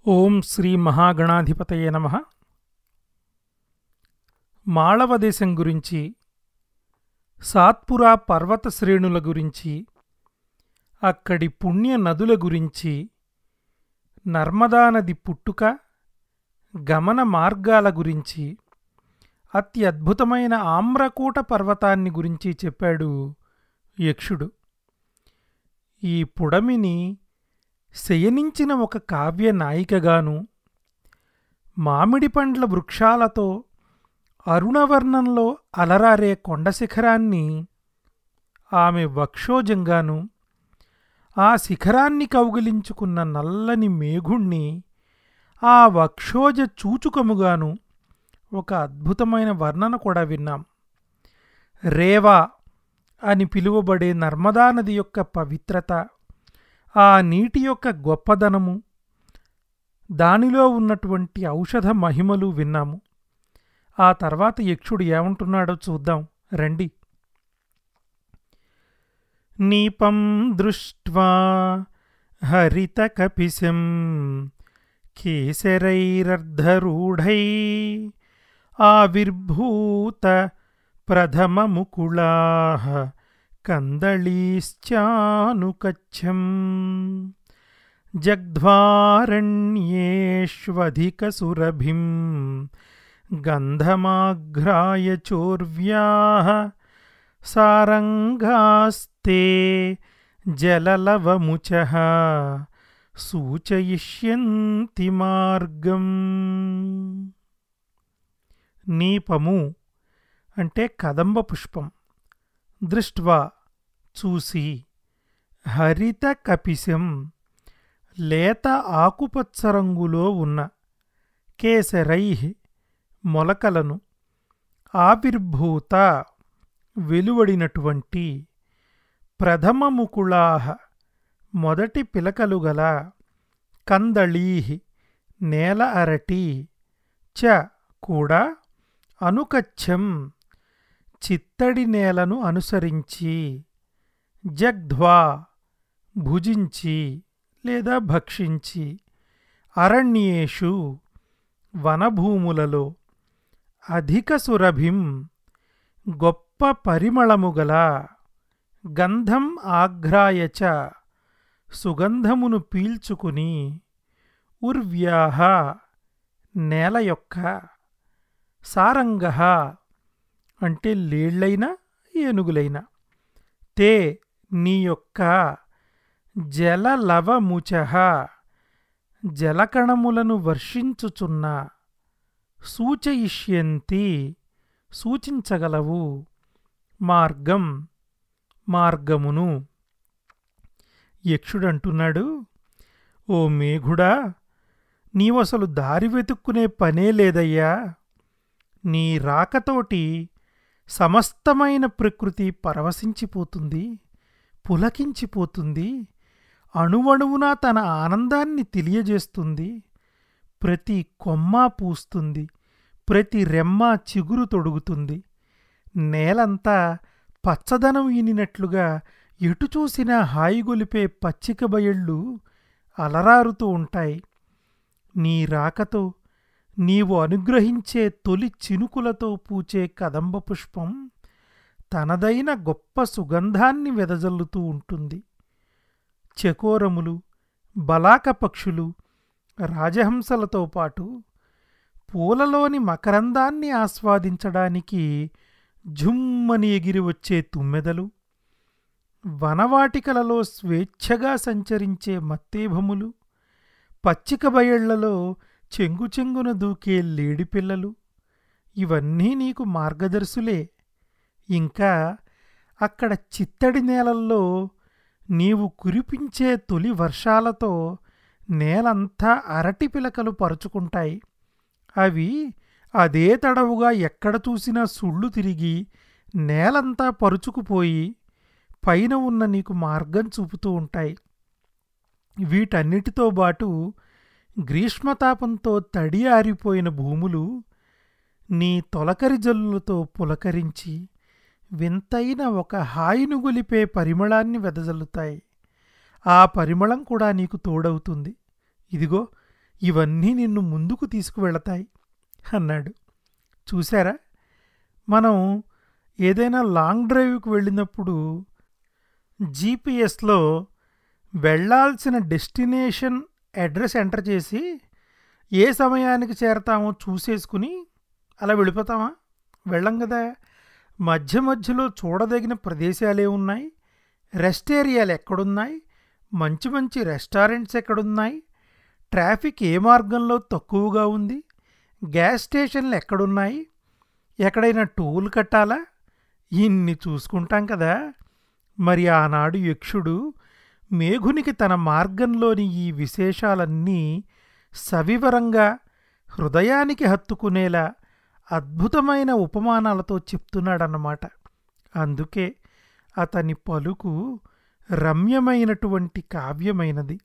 ఓం శ్రీ మహాగణాధిపతయే నమ మాళవ దేశం గురించి సాత్పురా పర్వత శ్రేణుల గురించి అక్కడి పుణ్య నదుల గురించి నర్మదా నది పుట్టుక గమన మార్గాల గురించి అతి అద్భుతమైన ఆమ్రకూట పర్వతాన్ని గురించి చెప్పాడు యక్షుడు ఈ పుడమిని శయనించిన ఒక కావ్య నాయికగాను మామిడి పండ్ల వృక్షాలతో అరుణవర్ణంలో అలరారే కొండ శిఖరాన్ని ఆమె వక్షోజంగాను ఆ శిఖరాన్ని కౌగిలించుకున్న నల్లని మేఘుణ్ణి ఆ వక్షోజ చూచుకముగాను ఒక అద్భుతమైన వర్ణన కూడా విన్నాం రేవా అని పిలువబడే నర్మదా నది యొక్క పవిత్రత ఆ నీటి యొక్క గొప్పదనము దానిలో ఉన్నటువంటి ఔషధ మహిమలు విన్నాము ఆ తర్వాత యక్షుడు ఏమంటున్నాడో చూద్దాం రండి నీపం దృష్ట్వా హరితకపిశం కేసరైరర్ధరూఢై ఆవిర్భూత ప్రథమముకుళా కందళీశ్చానుకచ్చం జగ్ధ్వారణ్యేష్వధికసురభిం గంధమాఘ్రాయ చోర్వ్యా సారంగాస్తే జలలవముచ సూచయిష్యంతి మార్గం నీపము అంటే కదంబ పుష్పం దృష్ట్వా చూసి హరిత కపిశం లేత ఆకుపచ్చ రంగులో ఉన్న కేసరై మొలకలను ఆవిర్భూత వెలువడినటువంటి ప్రథమముకుళాహ మొదటి పిలకలు గల కందళీ నేల అరటి చ కూడా అనుకచ్చం చిత్తడి నేలను అనుసరించి జగ్ధ్వా భుజించి లేదా భక్షించి అరణ్యేషు వనభూములలో అధిక సురభిం గొప్ప పరిమళముగల గంధం ఆఘ్రాయచ సుగంధమును పీల్చుకుని ఉర్వ్యాహ నేల యొక్క సారంగ అంటే లేళ్లైన ఏనుగులైన తే నీ యొక్క జలలవముచ జలకణములను వర్షించుచున్న సూచయిష్యంతి సూచించగలవు మార్గం మార్గమును యక్షుడంటున్నాడు ఓ మేఘుడా నీవసలు దారి వెతుక్కునే పనే లేదయ్యా నీ రాకతోటి సమస్తమైన ప్రకృతి పరవశించిపోతుంది పులకించిపోతుంది అణువణువునా తన ఆనందాన్ని తెలియజేస్తుంది ప్రతి కొమ్మ పూస్తుంది ప్రతి రెమ్మ చిగురు తొడుగుతుంది నేలంతా పచ్చదనం ఈనినట్లుగా ఎటు చూసినా హాయిగొలిపే పచ్చిక బయళ్ళు అలరారుతూ ఉంటాయి నీ రాకతో నీవు అనుగ్రహించే తొలి చినుకులతో పూచే కదంబ పుష్పం తనదైన గొప్ప సుగంధాన్ని వెదజల్లుతూ ఉంటుంది చకోరములు బలాక పక్షులు రాజహంసలతో పాటు పూలలోని మకరందాన్ని ఆస్వాదించడానికి ఝుమ్మని ఎగిరి వచ్చే తుమ్మెదలు వనవాటికలలో స్వేచ్ఛగా సంచరించే మత్తేభములు పచ్చిక బయళ్లలో చెంగుచెంగున దూకే లేడిపిల్లలు ఇవన్నీ నీకు మార్గదర్శులే ఇంకా అక్కడ చిత్తడి నేలల్లో నీవు కురిపించే తొలి వర్షాలతో నేలంతా అరటి పిలకలు పరుచుకుంటాయి అవి అదే తడవుగా ఎక్కడ చూసినా సుళ్ళు తిరిగి నేలంతా పరుచుకుపోయి పైన ఉన్న నీకు మార్గం చూపుతూ ఉంటాయి వీటన్నిటితో బాటు గ్రీష్మతాపంతో తడి ఆరిపోయిన భూములు నీ తొలకరి జల్లులతో పులకరించి వింతైన ఒక హాయిను గొలిపే పరిమళాన్ని వెదజల్లుతాయి ఆ పరిమళం కూడా నీకు తోడవుతుంది ఇదిగో ఇవన్నీ నిన్ను ముందుకు తీసుకువెళతాయి అన్నాడు చూసారా మనం ఏదైనా లాంగ్ డ్రైవ్కి వెళ్ళినప్పుడు జీపీఎస్లో వెళ్ళాల్సిన డెస్టినేషన్ అడ్రస్ ఎంటర్ చేసి ఏ సమయానికి చేరతామో చూసేసుకుని అలా వెళ్ళిపోతామా వెళ్ళం కదా మధ్య మధ్యలో చూడదగిన ప్రదేశాలే ఉన్నాయి రెస్ట్ ఏరియాలు ఎక్కడున్నాయి మంచి మంచి రెస్టారెంట్స్ ఎక్కడున్నాయి ట్రాఫిక్ ఏ మార్గంలో తక్కువగా ఉంది గ్యాస్ స్టేషన్లు ఎక్కడున్నాయి ఎక్కడైనా టోల్ కట్టాలా ఇన్ని చూసుకుంటాం కదా మరి ఆనాడు యక్షుడు మేఘునికి తన మార్గంలోని ఈ విశేషాలన్నీ సవివరంగా హృదయానికి హత్తుకునేలా అద్భుతమైన ఉపమానాలతో చెప్తున్నాడన్నమాట అందుకే అతని పలుకు రమ్యమైనటువంటి కావ్యమైనది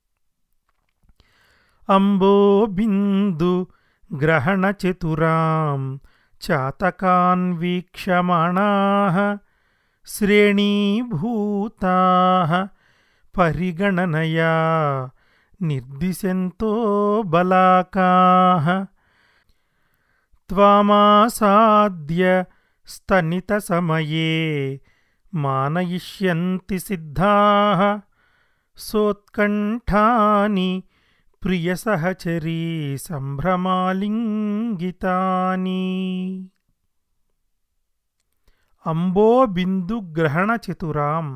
అంబో బిందు గ్రహణ చతురాం చాతకాన్ వీక్షమాణా శ్రేణీభూతా పరిగణనయా నిర్దిశంతో బలాకా త్వామాసాద్య స్తనిత సమయే మానయిష్యంతి సిద్ధా సోత్కంఠాని ప్రియసహచరీ సంభ్రమాలింగితాని అంబో బిందు గ్రహణ చతురాం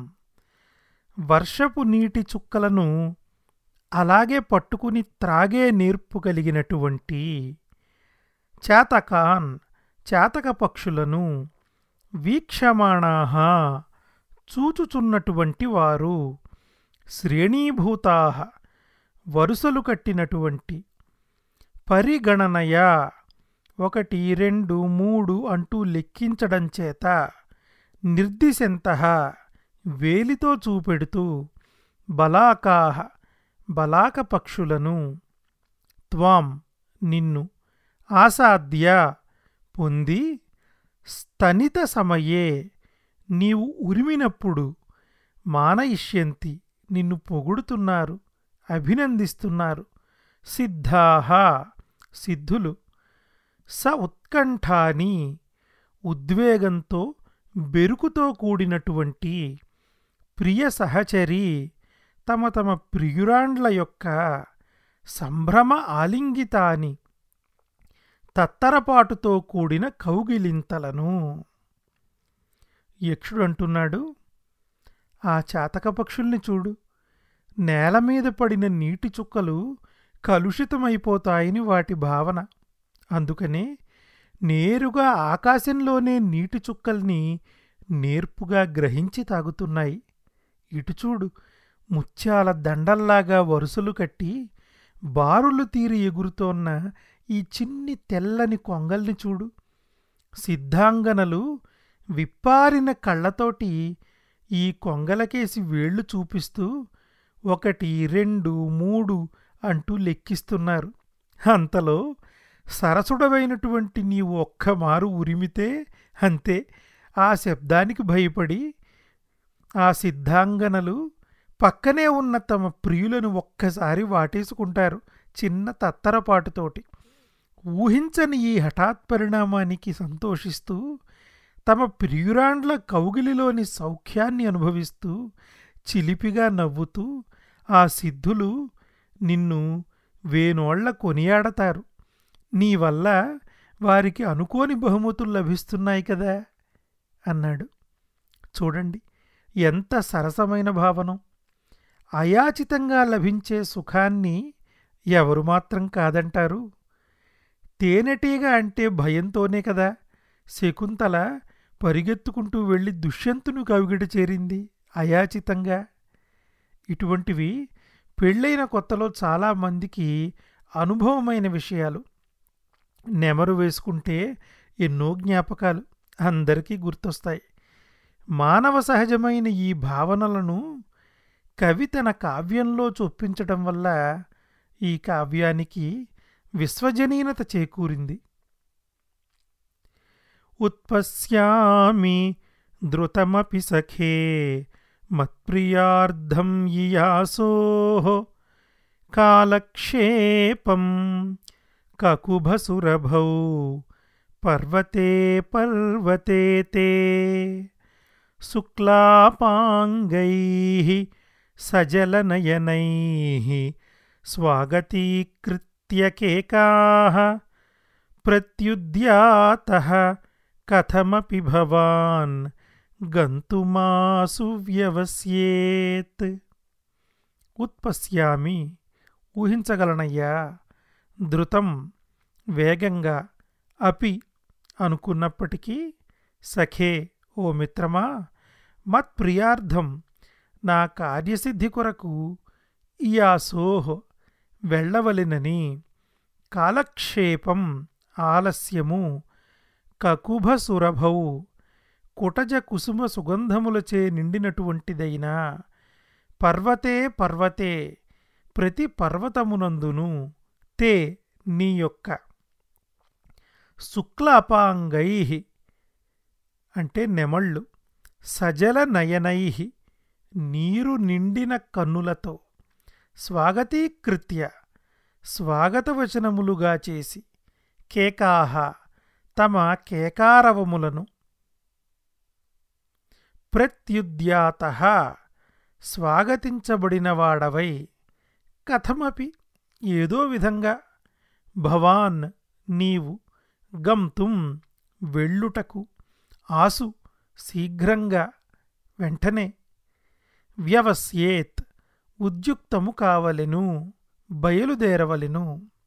వర్షపు నీటి చుక్కలను అలాగే పట్టుకుని త్రాగే నేర్పు కలిగినటువంటి చేతకాన్ చేతక పక్షులను వీక్షమాణా చూచుచున్నటువంటి వారు శ్రేణీభూతా వరుసలు కట్టినటువంటి పరిగణనయ ఒకటి రెండు మూడు అంటూ లెక్కించడం చేత నిర్దిశంత వేలితో చూపెడుతూ బలాకాహ బలాక పక్షులను త్వాం నిన్ను ఆసాద్య పొంది స్తనిత సమయే నీవు ఉరిమినప్పుడు మానయిష్యంతి నిన్ను పొగుడుతున్నారు అభినందిస్తున్నారు సిద్ధాహ సిద్ధులు స ఉత్కంఠాని ఉద్వేగంతో బెరుకుతో కూడినటువంటి ప్రియ సహచరి తమ తమ ప్రియురాండ్ల యొక్క సంభ్రమ ఆలింగితాని తత్తరపాటుతో కూడిన కౌగిలింతలను యక్షుడు అంటున్నాడు ఆ చాతక పక్షుల్ని చూడు నేల మీద పడిన నీటి చుక్కలు కలుషితమైపోతాయని వాటి భావన అందుకనే నేరుగా ఆకాశంలోనే నీటి చుక్కల్ని నేర్పుగా గ్రహించి తాగుతున్నాయి ఇటు చూడు ముత్యాల దండల్లాగా వరుసలు కట్టి బారులు తీరి ఎగురుతోన్న ఈ చిన్ని తెల్లని కొంగల్ని చూడు సిద్ధాంగనలు విప్పారిన కళ్ళతోటి ఈ కొంగలకేసి వేళ్లు చూపిస్తూ ఒకటి రెండు మూడు అంటూ లెక్కిస్తున్నారు అంతలో సరసుడవైనటువంటి నీవు ఒక్క మారు ఉరిమితే అంతే ఆ శబ్దానికి భయపడి ఆ సిద్ధాంగనలు పక్కనే ఉన్న తమ ప్రియులను ఒక్కసారి వాటేసుకుంటారు చిన్న తత్తరపాటుతోటి ఊహించని ఈ హఠాత్ పరిణామానికి సంతోషిస్తూ తమ ప్రియురాండ్ల కౌగిలిలోని సౌఖ్యాన్ని అనుభవిస్తూ చిలిపిగా నవ్వుతూ ఆ సిద్ధులు నిన్ను వేనోళ్ల కొనియాడతారు నీ వల్ల వారికి అనుకోని బహుమతులు లభిస్తున్నాయి కదా అన్నాడు చూడండి ఎంత సరసమైన భావనం అయాచితంగా లభించే సుఖాన్ని ఎవరు మాత్రం కాదంటారు తేనెటీగ అంటే భయంతోనే కదా శకుంతల పరిగెత్తుకుంటూ వెళ్ళి దుష్యంతును కవిగిడి చేరింది అయాచితంగా ఇటువంటివి పెళ్ళైన కొత్తలో చాలామందికి అనుభవమైన విషయాలు నెమరు వేసుకుంటే ఎన్నో జ్ఞాపకాలు అందరికీ గుర్తొస్తాయి మానవ సహజమైన ఈ భావనలను కవి తన కావ్యంలో చొప్పించటం వల్ల ఈ కావ్యానికి విశ్వజనీనత చేకూరింది ఉత్పశ్యామి ధృతమపి సఖే మత్ప్రియార్థం ఇయాసో కాలక్షేపం కకుభసురభౌ పర్వతే పర్వతే తే శుక్లాపాంగై సజలనయనై స్వాగతీకృత్య కేకాः ప్రత్యుద్యాతः కథమపి భవాన్ గంతుమాసు వ్యవస్యేత్ ఉత్పశ్యామి ఊహించగలనయ్యా ధృతం వేగంగా అపి అనుకున్నప్పటికీ సఖే ఓ మిత్రమా మత్ప్రియార్థం నా కార్యసిద్ధి కొరకు ఇయాసోహ్ వెళ్ళవలెనని కాలక్షేపం ఆలస్యము కకుభసురభౌ కుటజ కుసుమ సుగంధములచే నిండినటువంటిదైనా పర్వతే పర్వతే ప్రతి పర్వతమునందును తే నీ యొక్క శుక్లాపాంగై అంటే నెమళ్ళు సజల నయనై నీరు నిండిన కన్నులతో స్వాగతీకృత్య స్వాగతవచనములుగా చేసి కేకాహ తమ కేకారవములను ప్రత్యుద్యాత స్వాగతించబడినవాడవై కథమపి ఏదో విధంగా భవాన్ నీవు గంతుం వెళ్ళుటకు ఆసు శీఘ్రంగా వెంటనే వ్యవస్యేత్ ఉద్యుక్తము కావలెను బయలుదేరవలెను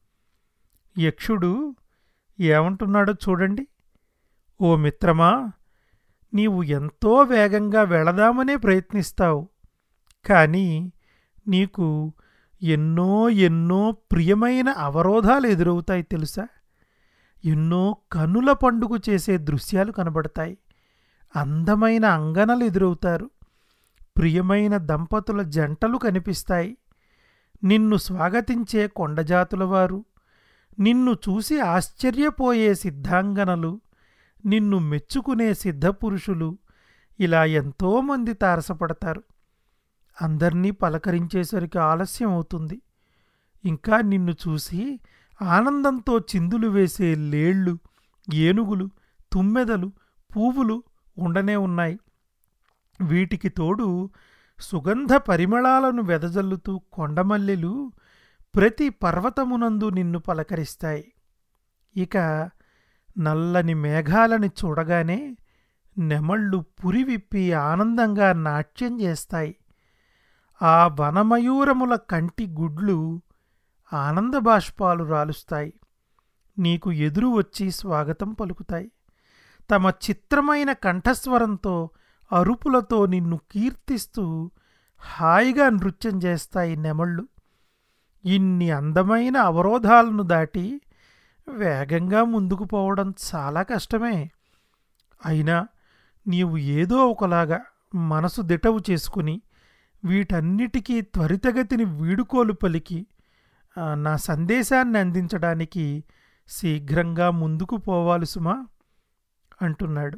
యక్షుడు ఏమంటున్నాడో చూడండి ఓ మిత్రమా నీవు ఎంతో వేగంగా వెళదామనే ప్రయత్నిస్తావు కానీ నీకు ఎన్నో ఎన్నో ప్రియమైన అవరోధాలు ఎదురవుతాయి తెలుసా ఎన్నో కనుల పండుగ చేసే దృశ్యాలు కనబడతాయి అందమైన అంగనలు ఎదురవుతారు ప్రియమైన దంపతుల జంటలు కనిపిస్తాయి నిన్ను స్వాగతించే కొండజాతుల వారు నిన్ను చూసి ఆశ్చర్యపోయే సిద్ధాంగనలు నిన్ను మెచ్చుకునే సిద్ధపురుషులు ఇలా ఎంతోమంది తారసపడతారు అందర్నీ పలకరించేసరికి ఆలస్యం అవుతుంది ఇంకా నిన్ను చూసి ఆనందంతో చిందులు వేసే లేళ్ళు ఏనుగులు తుమ్మెదలు పువ్వులు ఉండనే ఉన్నాయి వీటికి తోడు సుగంధ పరిమళాలను వెదజల్లుతూ కొండమల్లెలు ప్రతి పర్వతమునందు నిన్ను పలకరిస్తాయి ఇక నల్లని మేఘాలని చూడగానే నెమళ్ళు పురివిప్పి ఆనందంగా నాట్యం చేస్తాయి ఆ వనమయూరముల కంటి గుడ్లు ఆనందబాష్పాలు రాలుస్తాయి నీకు ఎదురు వచ్చి స్వాగతం పలుకుతాయి తమ చిత్రమైన కంఠస్వరంతో అరుపులతో నిన్ను కీర్తిస్తూ హాయిగా నృత్యం చేస్తాయి నెమళ్ళు ఇన్ని అందమైన అవరోధాలను దాటి వేగంగా ముందుకు పోవడం చాలా కష్టమే అయినా నీవు ఏదో ఒకలాగా మనసు దిటవు చేసుకుని వీటన్నిటికీ త్వరితగతిని వీడుకోలు పలికి ఆ, నా సందేశాన్ని అందించడానికి శీఘ్రంగా ముందుకు పోవాలి సుమా అంటున్నాడు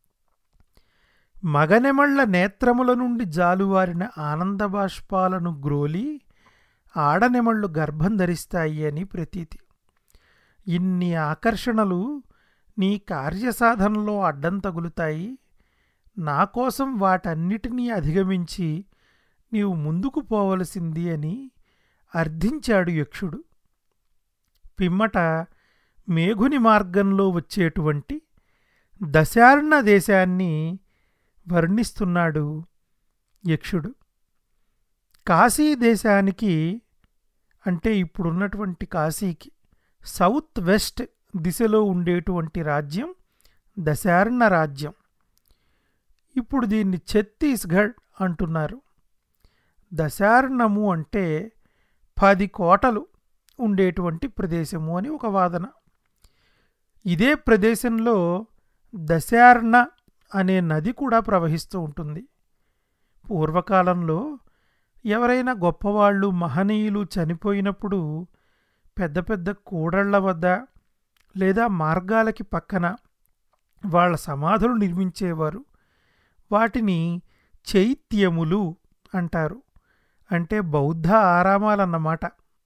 మగనెమళ్ల నేత్రముల నుండి జాలువారిన ఆనందబాష్పాలను గ్రోలి ఆడనెమళ్ళు గర్భం ధరిస్తాయి అని ప్రతీతి ఇన్ని ఆకర్షణలు నీ కార్యసాధనలో అడ్డం తగులుతాయి నా కోసం వాటన్నిటినీ అధిగమించి నీవు ముందుకు పోవలసింది అని అర్థించాడు యక్షుడు పిమ్మట మేఘుని మార్గంలో వచ్చేటువంటి దశార్ణ దేశాన్ని వర్ణిస్తున్నాడు యక్షుడు కాశీ దేశానికి అంటే ఇప్పుడున్నటువంటి కాశీకి సౌత్ వెస్ట్ దిశలో ఉండేటువంటి రాజ్యం దశార్ణ రాజ్యం ఇప్పుడు దీన్ని ఛత్తీస్గఢ్ అంటున్నారు దశార్ణము అంటే పది కోటలు ఉండేటువంటి ప్రదేశము అని ఒక వాదన ఇదే ప్రదేశంలో దశార్ణ అనే నది కూడా ప్రవహిస్తూ ఉంటుంది పూర్వకాలంలో ఎవరైనా గొప్పవాళ్ళు మహనీయులు చనిపోయినప్పుడు పెద్ద పెద్ద కూడళ్ల వద్ద లేదా మార్గాలకి పక్కన వాళ్ళ సమాధులు నిర్మించేవారు వాటిని చైత్యములు అంటారు అంటే బౌద్ధ ఆరామాలన్నమాట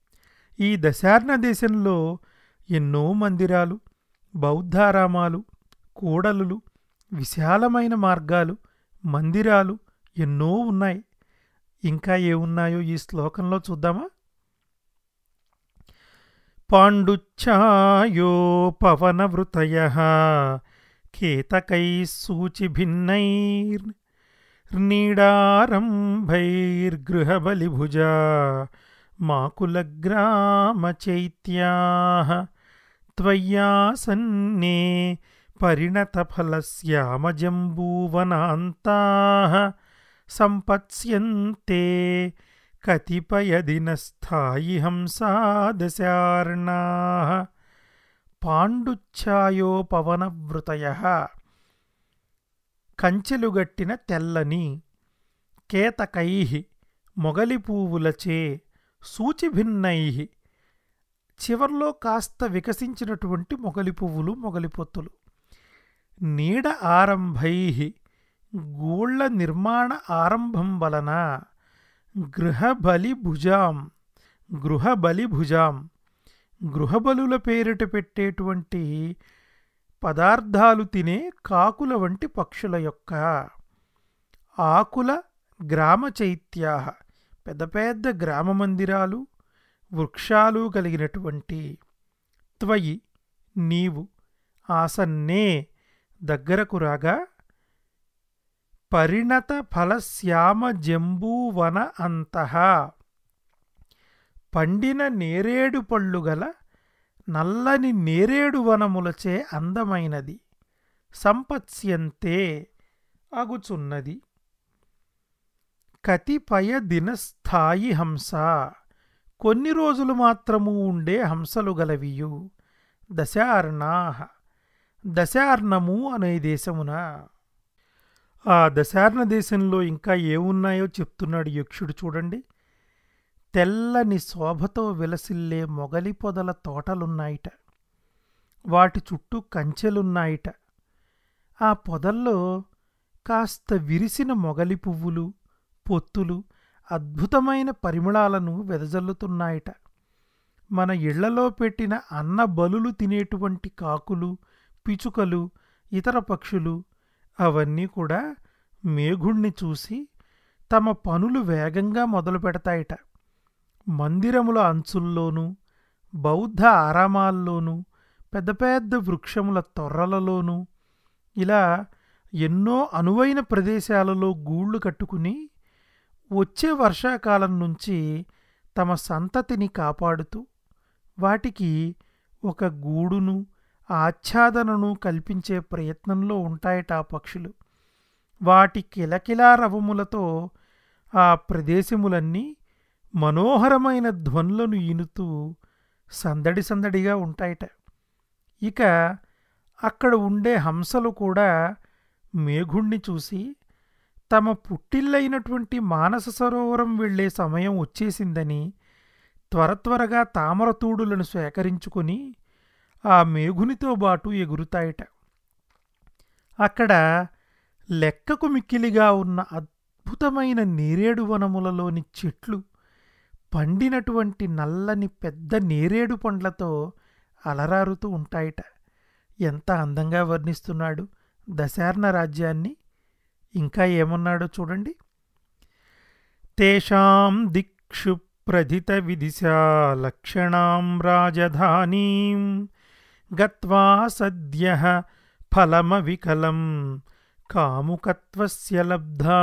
ఈ దశార్ణ దేశంలో ఎన్నో మందిరాలు బౌద్ధారామాలు కూడలులు విశాలమైన మార్గాలు మందిరాలు ఎన్నో ఉన్నాయి ఇంకా ఏ ఉన్నాయో ఈ శ్లోకంలో చూద్దామా పాండుచ్ఛాయో పవనవృతయ కేతకై సూచిభిన్నైర్ నీడారంభైర్గృహబలిభుజా మాకులగ్రామచైత్యా త్వయ్యాసన్నే పరిణతఫలశ్యామజంబూవనాంతా సంపత్స్యంతే కతిపయదినస్థాయి హంసాదశార్ణా పాండుఛాయోపవనవృతయ కంచెలుగట్టిన తెల్లని కేతకై మొగలి పువ్వులచే సూచిభిన్నై చివర్లో కాస్త వికసించినటువంటి మొగలి పువ్వులు మొగలి పొత్తులు నీడ ఆరంభై గూళ్ళ నిర్మాణ ఆరంభం వలన గృహబలి భుజాం గృహబలి భుజాం గృహబలుల పేరిట పెట్టేటువంటి పదార్థాలు తినే కాకుల వంటి పక్షుల యొక్క ఆకుల గ్రామ చైత్యా పెద్ద పెద్ద గ్రామ మందిరాలు వృక్షాలు కలిగినటువంటి త్వయి నీవు ఆసన్నే దగ్గరకు రాగా పరిణత ఫలశ్యామ జంబూవన అంతః పండిన నేరేడు పళ్ళు గల నల్లని నేరేడు వనములచే అందమైనది సంపత్స్యంతే అగుచున్నది కతిపయ దినస్థాయి హంస కొన్ని రోజులు మాత్రము ఉండే హంసలు గలవియు దశార్ణాహ దశార్ణము అనే దేశమున ఆ దశార్ణ దేశంలో ఇంకా ఏమున్నాయో చెప్తున్నాడు యక్షుడు చూడండి తెల్లని శోభతో విలసిల్లే మొగలి పొదల తోటలున్నాయిట వాటి చుట్టూ కంచెలున్నాయిట ఆ పొదల్లో కాస్త విరిసిన మొగలి పువ్వులు పొత్తులు అద్భుతమైన పరిమళాలను వెదజల్లుతున్నాయిట మన ఇళ్లలో పెట్టిన అన్న బలులు తినేటువంటి కాకులు పిచుకలు ఇతర పక్షులు అవన్నీ కూడా మేఘుణ్ణి చూసి తమ పనులు వేగంగా మొదలు పెడతాయిట మందిరముల అంచుల్లోనూ బౌద్ధ ఆరామాల్లోనూ పెద్ద పెద్ద వృక్షముల తొర్రలలోనూ ఇలా ఎన్నో అనువైన ప్రదేశాలలో గూళ్ళు కట్టుకుని వచ్చే వర్షాకాలం నుంచి తమ సంతతిని కాపాడుతూ వాటికి ఒక గూడును ఆచ్ఛాదనను కల్పించే ప్రయత్నంలో ఉంటాయట ఆ పక్షులు వాటి కిలకిలా రవములతో ఆ ప్రదేశములన్నీ మనోహరమైన ధ్వనులను ఈనుతూ సందడి సందడిగా ఉంటాయట ఇక అక్కడ ఉండే హంసలు కూడా మేఘుణ్ణి చూసి తమ పుట్టిల్లైనటువంటి మానస సరోవరం వెళ్లే సమయం వచ్చేసిందని త్వర త్వరగా తామరతూడులను సేకరించుకొని ఆ మేఘునితో బాటు ఎగురుతాయట అక్కడ లెక్కకు మిక్కిలిగా ఉన్న అద్భుతమైన నేరేడు వనములలోని చెట్లు పండినటువంటి నల్లని పెద్ద నేరేడు పండ్లతో అలరారుతూ ఉంటాయట ఎంత అందంగా వర్ణిస్తున్నాడు దశార్ణ రాజ్యాన్ని ఇంకా ఏమన్నాడో చూడండి తేషాం దిక్షు ప్రధిత విదిశా లక్షణాం రాజధానీం గత్వా సద్య ఫలమవికలం కాముకత్వస్య లబ్ధా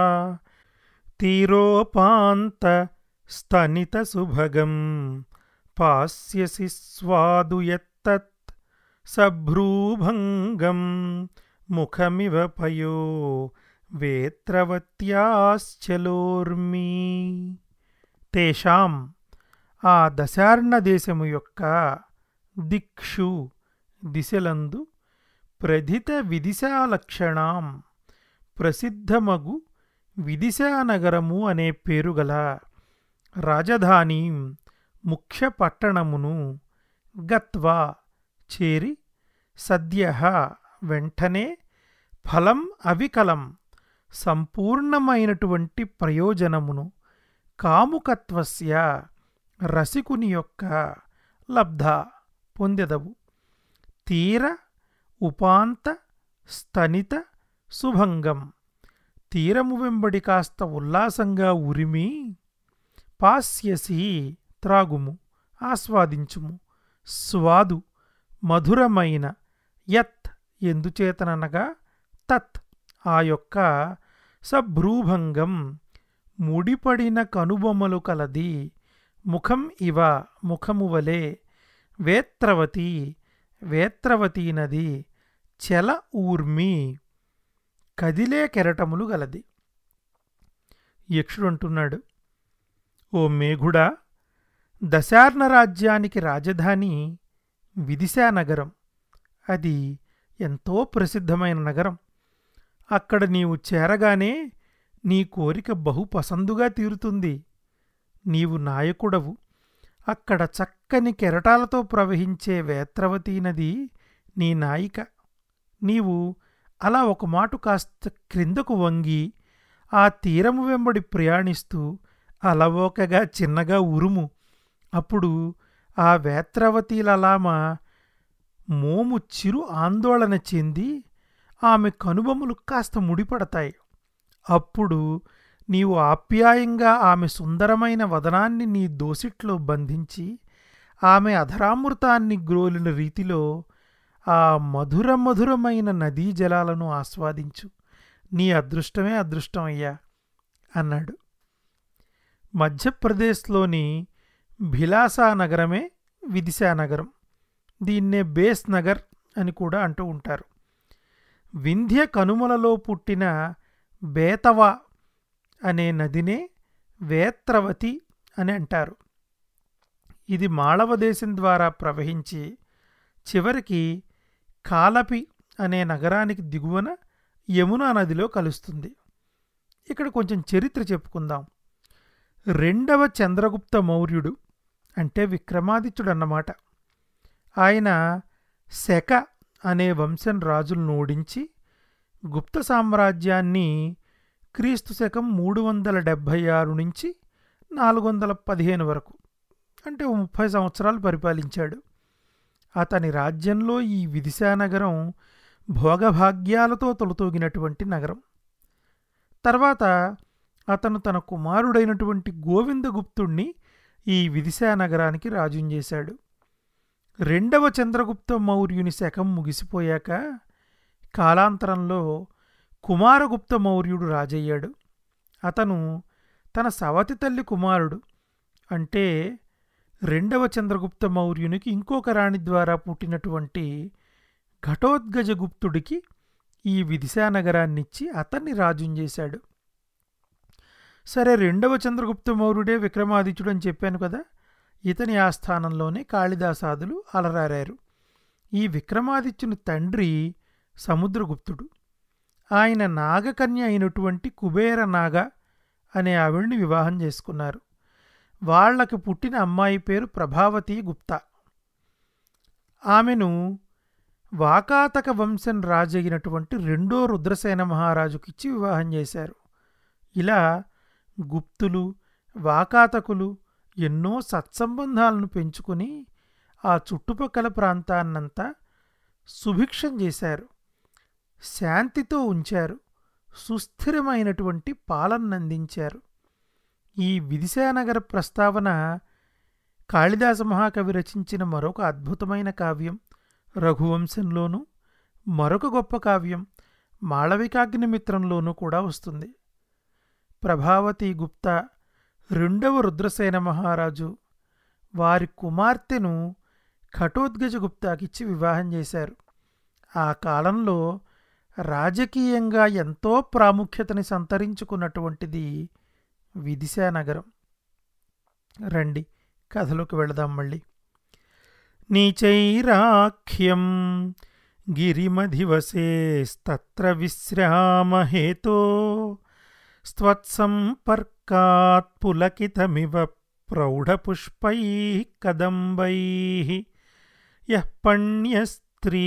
తీరోపాంత స్తనిత సుభగం పాస్యసి స్వాదు యత్తత్ సభ్రూభంగం ముఖమివ పయో వేత్రవత్యాశ్చలోర్మీ తేషాం ఆ దశార్ణ దేశము యొక్క దిక్షు దిశలందు ప్రధిత విదిశాలక్షణాం ప్రసిద్ధమగు విదిశానగరము అనే పేరుగల రాజధాని ముఖ్య పట్టణమును గత్వా చేరి సద్య వెంటనే ఫలం అవికలం సంపూర్ణమైనటువంటి ప్రయోజనమును కాముకత్వస్య రసికుని యొక్క లబ్ధ పొందెదవు తీర ఉపాంత స్తనిత శుభంగం తీరము వెంబడి కాస్త ఉల్లాసంగా ఉరిమి పాస్యసి త్రాగుము ఆస్వాదించుము స్వాదు మధురమైన యత్ ఎందుచేతననగా తత్ ఆ యొక్క సభ్రూభంగం ముడిపడిన కనుబొమ్మలు కలది ముఖం ఇవ ముఖము వలె వేత్రవతి వేత్రవతీ నది చల ఊర్మి కదిలే కెరటములు గలది యక్షుడు అంటున్నాడు ఓ మేఘుడా దశార్ణ రాజ్యానికి రాజధాని విదిశా నగరం అది ఎంతో ప్రసిద్ధమైన నగరం అక్కడ నీవు చేరగానే నీ కోరిక బహు పసందుగా తీరుతుంది నీవు నాయకుడవు అక్కడ చక్కని కెరటాలతో ప్రవహించే వేత్రవతీ నది నీ నాయిక నీవు అలా ఒక మాటు కాస్త క్రిందకు వంగి ఆ తీరము వెంబడి ప్రయాణిస్తూ అలవోకగా చిన్నగా ఉరుము అప్పుడు ఆ వేత్రవతీలలామ మోము చిరు ఆందోళన చెంది ఆమె కనుబొమ్మలు కాస్త ముడిపడతాయి అప్పుడు నీవు ఆప్యాయంగా ఆమె సుందరమైన వదనాన్ని నీ దోసిట్లో బంధించి ఆమె అధరామృతాన్ని గ్రోలిన రీతిలో ఆ మధుర మధురమైన నదీ జలాలను ఆస్వాదించు నీ అదృష్టమే అదృష్టం అయ్యా అన్నాడు మధ్యప్రదేశ్లోని భిలాసా నగరమే విదిశా నగరం దీన్నే బేస్ నగర్ అని కూడా అంటూ ఉంటారు వింధ్య కనుమలలో పుట్టిన బేతవ అనే నదినే వేత్రవతి అని అంటారు ఇది మాళవ దేశం ద్వారా ప్రవహించి చివరికి కాలపి అనే నగరానికి దిగువన యమునా నదిలో కలుస్తుంది ఇక్కడ కొంచెం చరిత్ర చెప్పుకుందాం రెండవ చంద్రగుప్త మౌర్యుడు అంటే విక్రమాదిత్యుడు అన్నమాట ఆయన శక అనే వంశం రాజులను ఓడించి గుప్త సామ్రాజ్యాన్ని క్రీస్తు శకం మూడు వందల డెబ్భై ఆరు నుంచి నాలుగు వందల పదిహేను వరకు అంటే ఓ ముప్పై సంవత్సరాలు పరిపాలించాడు అతని రాజ్యంలో ఈ విదిశానగరం భోగభాగ్యాలతో తొలతూగినటువంటి నగరం తర్వాత అతను తన కుమారుడైనటువంటి గోవిందగుప్తుణ్ణి ఈ విదిశా నగరానికి రాజుం చేశాడు రెండవ చంద్రగుప్త మౌర్యుని శకం ముగిసిపోయాక కాలాంతరంలో కుమారగుప్త మౌర్యుడు రాజయ్యాడు అతను తన సవతి తల్లి కుమారుడు అంటే రెండవ చంద్రగుప్త మౌర్యునికి ఇంకొక రాణి ద్వారా పుట్టినటువంటి ఘటోద్గజగుప్తుడికి ఈ విదిశా నగరాన్నిచ్చి అతన్ని రాజుం చేశాడు సరే రెండవ చంద్రగుప్త మౌర్యుడే విక్రమాదిత్యుడు అని చెప్పాను కదా ఇతని ఆస్థానంలోనే కాళిదాసాదులు అలరారారు ఈ విక్రమాదిత్యుని తండ్రి సముద్రగుప్తుడు ఆయన నాగకన్య అయినటువంటి కుబేర నాగ అనే ఆవిడ్ని వివాహం చేసుకున్నారు వాళ్లకు పుట్టిన అమ్మాయి పేరు ప్రభావతి గుప్తా ఆమెను వాకాతక వంశం రాజైనటువంటి రెండో రుద్రసేన మహారాజుకిచ్చి వివాహం చేశారు ఇలా గుప్తులు వాకాతకులు ఎన్నో సత్సంబంధాలను పెంచుకుని ఆ చుట్టుపక్కల ప్రాంతాన్నంతా సుభిక్షం చేశారు శాంతితో ఉంచారు సుస్థిరమైనటువంటి పాలనందించారు ఈ విదిశానగర ప్రస్తావన కాళిదాస మహాకవి రచించిన మరొక అద్భుతమైన కావ్యం రఘువంశంలోనూ మరొక గొప్ప కావ్యం మాళవికాగ్నిమిత్రంలోనూ కూడా వస్తుంది ప్రభావతి గుప్తా రెండవ రుద్రసేన మహారాజు వారి కుమార్తెను ఘటోద్గజ గుప్తాకిచ్చి వివాహం చేశారు ఆ కాలంలో రాజకీయంగా ఎంతో ప్రాముఖ్యతని సంతరించుకున్నటువంటిది విదిశా నగరం రండి కథలోకి వెళదాం మళ్ళీ నీచైరాఖ్యం గిరిమధివసేస్తత్ర విశ్రామహేతో స్త్వత్సంపర్కాత్ పులకితమివ ప్రౌఢపుష్పై కదంబై యః పణ్యస్త్రీ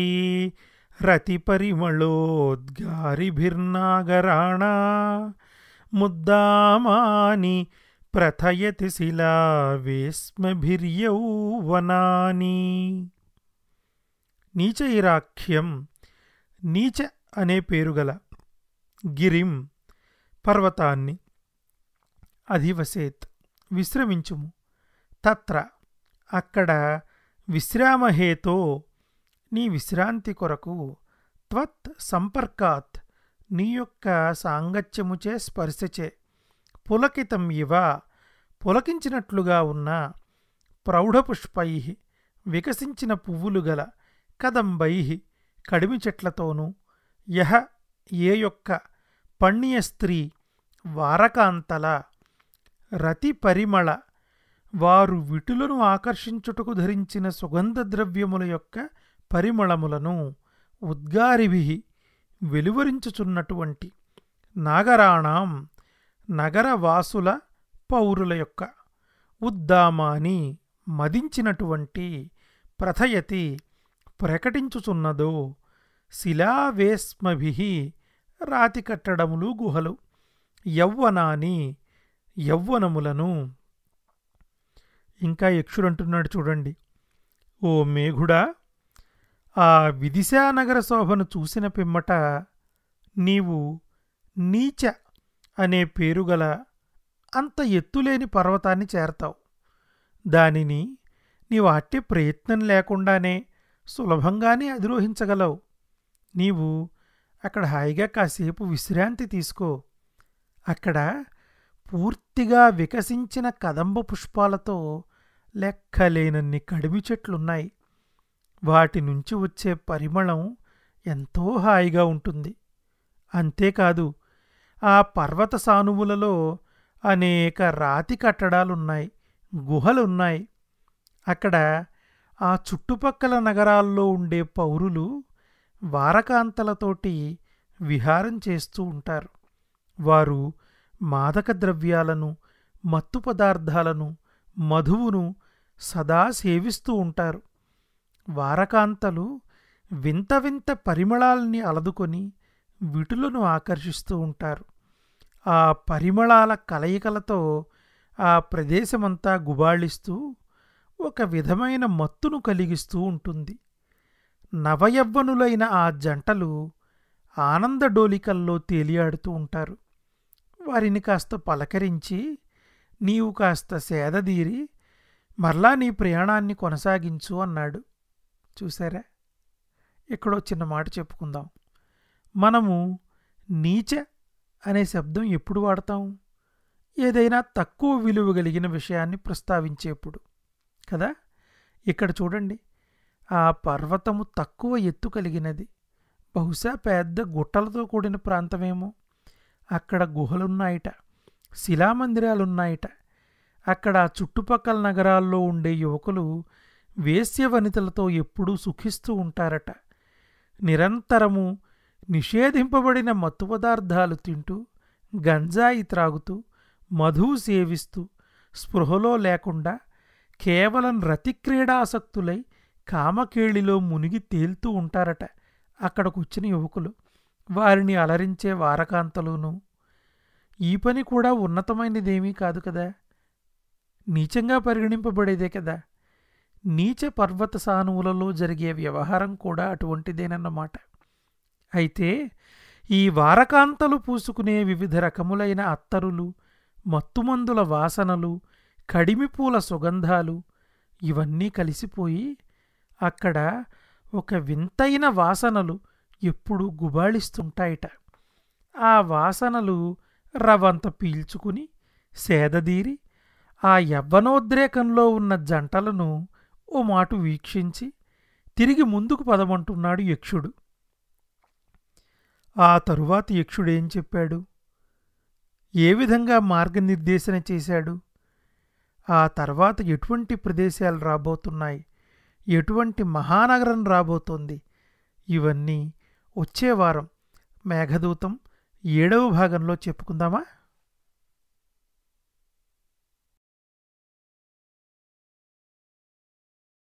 రతిపరిమళోద్గారిభిర్నాగరాణా ముద్దామాని ప్రథయతి శిలా వేస్మభిర్యౌవనాని నీచైరాఖ్యం నీచ అనే పేరుగల గిరిం పర్వతాన్ని అధివసేత్ విశ్రమించుము తత్ర అక్కడ విశ్రామహేతో నీ విశ్రాంతి కొరకు త్వత్ సంపర్కాత్ నీ యొక్క సాంగత్యముచే స్పర్శచే పులకితం ఇవ పులకించినట్లుగా ఉన్న ప్రౌఢపుష్పై వికసించిన పువ్వులు గల కదంబై కడిమి చెట్లతోనూ యహ ఏ యొక్క పణ్య స్త్రీ వారకాంతల రతి పరిమళ వారు విటులను ఆకర్షించుటకు ధరించిన సుగంధ ద్రవ్యముల యొక్క పరిమళములను ఉద్గారిభి వెలువరించుచున్నటువంటి నాగరాణం నగరవాసుల పౌరుల యొక్క ఉద్దామాని మదించినటువంటి ప్రథయతి ప్రకటించుచున్నదో శిలావేస్మభి రాతి కట్టడములు గుహలు యవ్వనాని యవ్వనములను ఇంకా యక్షుడంటున్నాడు చూడండి ఓ మేఘుడా ఆ విదిశానగర శోభను చూసిన పిమ్మట నీవు నీచ అనే పేరుగల అంత ఎత్తులేని పర్వతాన్ని చేరతావు దానిని నీవు అట్టి ప్రయత్నం లేకుండానే సులభంగానే అధిరోహించగలవు నీవు అక్కడ హాయిగా కాసేపు విశ్రాంతి తీసుకో అక్కడ పూర్తిగా వికసించిన కదంబ పుష్పాలతో లెక్కలేనన్ని కడిమి చెట్లున్నాయి వాటి నుంచి వచ్చే పరిమళం ఎంతో హాయిగా ఉంటుంది అంతేకాదు ఆ పర్వత సానువులలో అనేక రాతి కట్టడాలున్నాయి గుహలున్నాయి అక్కడ ఆ చుట్టుపక్కల నగరాల్లో ఉండే పౌరులు వారకాంతలతోటి విహారం చేస్తూ ఉంటారు వారు మాదక ద్రవ్యాలను మత్తు పదార్థాలను మధువును సదా సేవిస్తూ ఉంటారు వారకాంతలు వింత వింత పరిమళాల్ని అలదుకొని విటులను ఆకర్షిస్తూ ఉంటారు ఆ పరిమళాల కలయికలతో ఆ ప్రదేశమంతా గుబాళిస్తూ ఒక విధమైన మత్తును కలిగిస్తూ ఉంటుంది నవయవ్వనులైన ఆ జంటలు ఆనందడోలికల్లో తేలియాడుతూ ఉంటారు వారిని కాస్త పలకరించి నీవు కాస్త సేదదీరి మరలా నీ ప్రయాణాన్ని కొనసాగించు అన్నాడు చూసారా ఇక్కడో చిన్న మాట చెప్పుకుందాం మనము నీచ అనే శబ్దం ఎప్పుడు వాడతాం ఏదైనా తక్కువ విలువ కలిగిన విషయాన్ని ప్రస్తావించేప్పుడు కదా ఇక్కడ చూడండి ఆ పర్వతము తక్కువ ఎత్తు కలిగినది బహుశా పెద్ద గుట్టలతో కూడిన ప్రాంతమేమో అక్కడ గుహలున్నాయిట శిలామందిరాలున్నాయిట అక్కడ ఆ చుట్టుపక్కల నగరాల్లో ఉండే యువకులు వేశ్యవనితలతో ఎప్పుడూ సుఖిస్తూ ఉంటారట నిరంతరము నిషేధింపబడిన మత్తు పదార్థాలు తింటూ గంజాయి త్రాగుతూ మధువు సేవిస్తూ స్పృహలో లేకుండా కేవలం రతిక్రీడాసక్తులై కామకేళిలో మునిగి తేలుతూ ఉంటారట అక్కడికొచ్చిన యువకులు వారిని అలరించే వారకాంతలును ఈ పని కూడా ఉన్నతమైనదేమీ కాదు కదా నీచంగా పరిగణింపబడేదే కదా నీచ పర్వత సానువులలో జరిగే వ్యవహారం కూడా అటువంటిదేనన్నమాట అయితే ఈ వారకాంతలు పూసుకునే వివిధ రకములైన అత్తరులు మత్తుమందుల వాసనలు కడిమిపూల సుగంధాలు ఇవన్నీ కలిసిపోయి అక్కడ ఒక వింతైన వాసనలు ఎప్పుడూ గుబాళిస్తుంటాయిట ఆ వాసనలు రవంత పీల్చుకుని సేదదీరి ఆ యవ్వనోద్రేకంలో ఉన్న జంటలను ఓ మాటు వీక్షించి తిరిగి ముందుకు పదమంటున్నాడు యక్షుడు ఆ తరువాత యక్షుడేం చెప్పాడు ఏ విధంగా మార్గనిర్దేశన చేశాడు ఆ తర్వాత ఎటువంటి ప్రదేశాలు రాబోతున్నాయి ఎటువంటి మహానగరం రాబోతోంది ఇవన్నీ వచ్చే వారం మేఘదూతం ఏడవ భాగంలో చెప్పుకుందామా